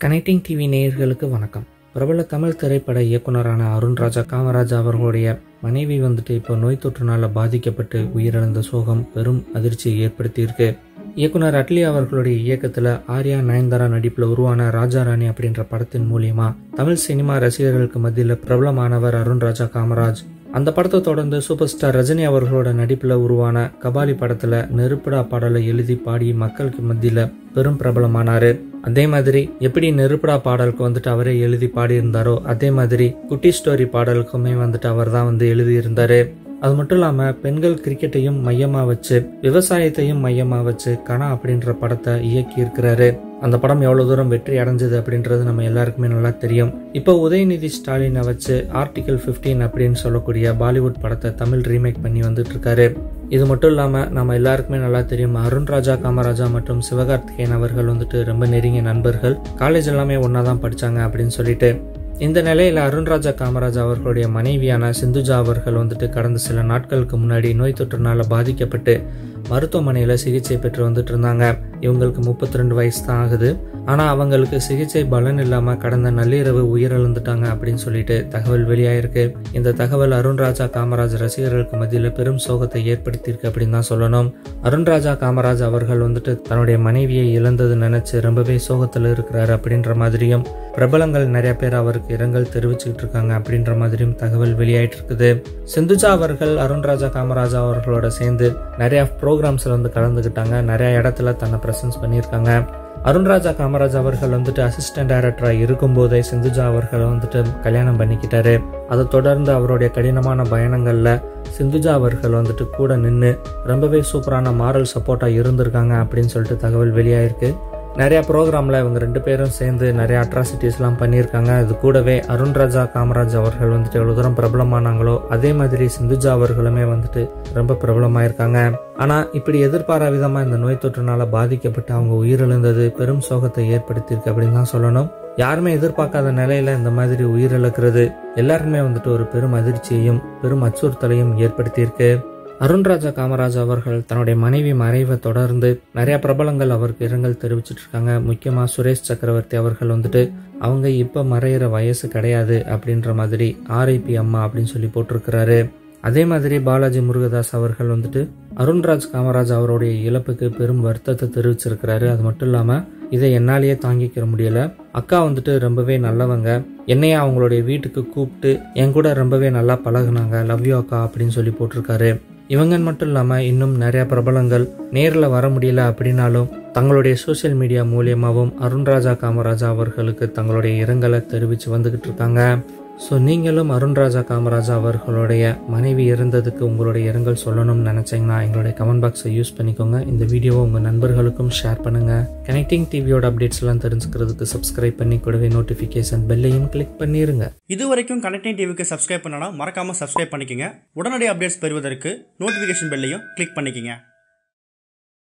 connecting TV நேயர்களுக்கு வணக்கம் பிரபல தமிழ் திரைப்பட இயக்குனரான அருண் ராஜா காமராஜா அவர்களுடைய மனைவி வந்துட்டு இப்போ நோய் தொற்றுனால பாதிக்கப்பட்டு உயிரிழந்த சோகம் பெரும் அதிர்ச்சியை ஏற்படுத்தியிருக்கு இயக்குனர் அட்லி அவர்களுடைய இயக்கத்தில் ஆர்யா நயன்தாரா நடிப்பில் உருவான ராஜா ராணி அப்படின்ற படத்தின் மூலியமா தமிழ் சினிமா ரசிகர்களுக்கு மத்தியில் பிரபலமானவர் அருண் ராஜா காமராஜ் அந்த படத்தை தொடர்ந்து சூப்பர் ஸ்டார் ரஜினி அவர்களோட நடிப்பில் உருவான கபாலி படத்தில் நெருப்படா பாடலை எழுதி பாடி மக்களுக்கு மத்தியில் பெரும் பிரபலமானாரு அதே மாதிரி எப்படி நெருப்படா பாடலுக்கு வந்துட்டு அவரே எழுதி பாடியிருந்தாரோ அதே மாதிரி குட்டி ஸ்டோரி பாடலுக்குமே வந்துட்டு அவர் தான் வந்து எழுதியிருந்தாரு அது மட்டும் இல்லாமல் பெண்கள் கிரிக்கெட்டையும் மையமாக வச்சு விவசாயத்தையும் மையமாக வச்சு கனா அப்படின்ற படத்தை இயக்கி இருக்கிறாரு அந்த படம் எவ்வளோ தூரம் வெற்றி அடைஞ்சது அப்படின்றது நம்ம எல்லாருக்குமே நல்லா தெரியும் இப்போ உதயநிதி ஸ்டாலினை வச்சு ஆர்டிகல் 15 அப்படின்னு சொல்லக்கூடிய பாலிவுட் படத்தை தமிழ் ரீமேக் பண்ணி வந்துட்டு இருக்காரு இது மட்டும் இல்லாமல் நம்ம எல்லாருக்குமே நல்லா தெரியும் அருண் ராஜா காமராஜா மற்றும் சிவகார்த்திகேயன் அவர்கள் வந்துட்டு ரொம்ப நெருங்கிய நண்பர்கள் காலேஜ் எல்லாமே ஒன்றா தான் படித்தாங்க அப்படின்னு சொல்லிட்டு இந்த நிலையில் அருண்ராஜா காமராஜ் அவர்களுடைய மனைவியான சிந்துஜா அவர்கள் வந்துட்டு கடந்த சில நாட்களுக்கு முன்னாடி நோய் தொற்றுனால பாதிக்கப்பட்டு மருத்துவமனையில் சிகிச்சை பெற்று வந்துட்டு இருந்தாங்க இவங்களுக்கு முப்பத்தி ரெண்டு வயசு தான் ஆகுது ஆனால் அவங்களுக்கு சிகிச்சை பலன் இல்லாமல் கடந்த நள்ளிரவு உயிரிழந்துட்டாங்க அப்படின்னு சொல்லிட்டு தகவல் வெளியாயிருக்கு இந்த தகவல் அருண்ராஜா காமராஜ் ரசிகர்களுக்கு மத்தியில் பெரும் சோகத்தை ஏற்படுத்தியிருக்கு அப்படின்னு தான் சொல்லணும் அருண்ராஜா காமராஜ் அவர்கள் வந்துட்டு தன்னுடைய மனைவியை இழந்தது நினைச்சு ரொம்பவே சோகத்தில் இருக்கிறாரு அப்படின்ற மாதிரியும் பிரபலங்கள் நிறைய பேர் அவருக்கு இரங்கல் தெரிவிச்சுக்கிட்டு இருக்காங்க அப்படின்ற மாதிரியும் தகவல் வெளியாயிட்டு இருக்குது சிந்துஜா அவர்கள் அருண்ராஜா காமராஜா அவர்களோட சேர்ந்து நிறைய ப்ரோக்ராம்ஸ்ல வந்து கலந்துக்கிட்டாங்க நிறைய இடத்துல தன்னை ப்ரெசன்ஸ் பண்ணியிருக்காங்க அருண்ராஜா காமராஜ் அவர்கள் வந்துட்டு அசிஸ்டன்ட் டைரக்டராக இருக்கும்போதே சிந்துஜா அவர்களை வந்துட்டு கல்யாணம் பண்ணிக்கிட்டாரு அதை தொடர்ந்து அவருடைய கடினமான பயணங்களில் சிந்துஜா அவர்கள் வந்துட்டு கூட நின்று ரொம்பவே சூப்பரான மாரல் சப்போர்ட்டாக இருந்திருக்காங்க அப்படின்னு சொல்லிட்டு தகவல் வெளியாயிருக்கு நிறைய ப்ரோக்ராமில் இவங்க ரெண்டு பேரும் சேர்ந்து நிறைய அட்ராசிட்டிஸ்லாம் பண்ணியிருக்காங்க அது கூடவே அருண்ராஜா காமராஜ் அவர்கள் வந்துட்டு எவ்வளோ தூரம் பிரபலமானாங்களோ அதே மாதிரி சிந்துஜா அவர்களுமே வந்துட்டு ரொம்ப பிரபலமாயிருக்காங்க ஆனால் இப்படி எதிர்பாரா விதமாக இந்த நோய் தொற்றுனால பாதிக்கப்பட்டு அவங்க உயிரிழந்தது பெரும் சோகத்தை ஏற்படுத்தியிருக்கு அப்படின்னு தான் சொல்லணும் யாருமே எதிர்பார்க்காத நிலையில இந்த மாதிரி உயிரிழக்கிறது எல்லாருக்குமே வந்துட்டு ஒரு பெரும் அதிர்ச்சியையும் பெரும் அச்சுறுத்தலையும் ஏற்படுத்தியிருக்கு அருண்ராஜா காமராஜ் அவர்கள் தன்னுடைய மனைவி மறைவை தொடர்ந்து நிறைய பிரபலங்கள் அவருக்கு இரங்கல் தெரிவிச்சிட்டு இருக்காங்க முக்கியமா சுரேஷ் சக்கரவர்த்தி அவர்கள் வந்துட்டு அவங்க இப்ப மறையிற வயசு கிடையாது அப்படின்ற மாதிரி ஆர்ஐபி அம்மா அப்படின்னு சொல்லி போட்டிருக்கிறாரு அதே மாதிரி பாலாஜி முருகதாஸ் அவர்கள் வந்துட்டு அருண்ராஜ் காமராஜ் அவருடைய இழப்புக்கு பெரும் வருத்தத்தை தெரிவிச்சிருக்கிறாரு அது மட்டும் இல்லாம இதை என்னாலேயே தாங்கிக்கிற முடியல அக்கா வந்துட்டு ரொம்பவே நல்லவங்க என்னைய அவங்களுடைய வீட்டுக்கு கூப்பிட்டு என் கூட ரொம்பவே நல்லா பழகுனாங்க லவ் யூ அக்கா அப்படின்னு சொல்லி போட்டிருக்காரு இவங்கன்னு மட்டும் இல்லாமல் இன்னும் நிறைய பிரபலங்கள் நேரில் வர முடியல அப்படின்னாலும் தங்களுடைய சோஷியல் மீடியா மூலியமாகவும் அருண்ராஜா காமராஜா அவர்களுக்கு தங்களுடைய இரங்கலை தெரிவித்து வந்துக்கிட்டு இருக்காங்க ஸோ நீங்களும் அருண்ராஜா காமராஜா அவர்களுடைய மனைவி இறந்ததுக்கு உங்களுடைய இரங்கல் சொல்லணும்னு நினச்சிங்கன்னா எங்களுடைய கமெண்ட் பாக்ஸை யூஸ் பண்ணிக்கோங்க இந்த வீடியோவை உங்கள் நண்பர்களுக்கும் ஷேர் பண்ணுங்கள் கனெக்டிங் டிவியோட அப்டேட்ஸ் எல்லாம் தெரிஞ்சுக்கிறதுக்கு சப்ஸ்கிரைப் பண்ணி கூடவே நோட்டிஃபிகேஷன் பெல்லையும் கிளிக் பண்ணிருங்க இது வரைக்கும் கனெக்டிங் டிவிக்கு சப்ஸ்கிரைப் பண்ணனா மறக்காம சப்ஸ்கிரைப் பண்ணிக்கங்க உடனடி அப்டேட்ஸ் பெறுவதற்கு நோட்டிஃபிகேஷன் பெல்லையும் கிளிக் பண்ணிக்கங்க